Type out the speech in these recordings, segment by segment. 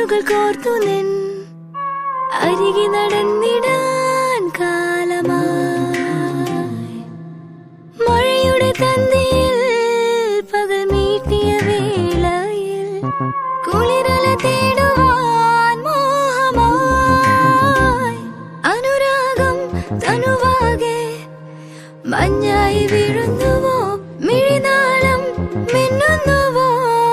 ചിറകുകൾ കോർത്തു നിൻ അരികെ നടന്നിടാൻ കാലമായി മഴയുടെ തന്തിയിൽ പകൽ മീട്ടിയ വേളയിൽ കുളിരല തേടുവാൻ മോഹമായി അനുരാഗം തനുവാകെ മഞ്ഞായി വീഴുന്നുവോ മിഴിനാളം മിന്നുന്നുവോ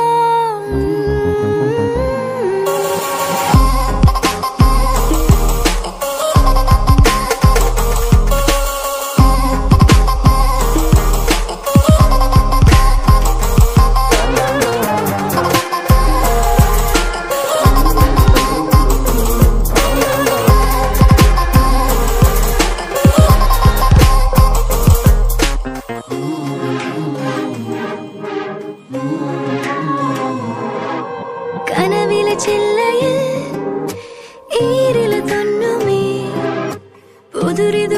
കനവിലെ ചില്ലയിൽ ഈരില തൊന്നുമേ പുതുരിതു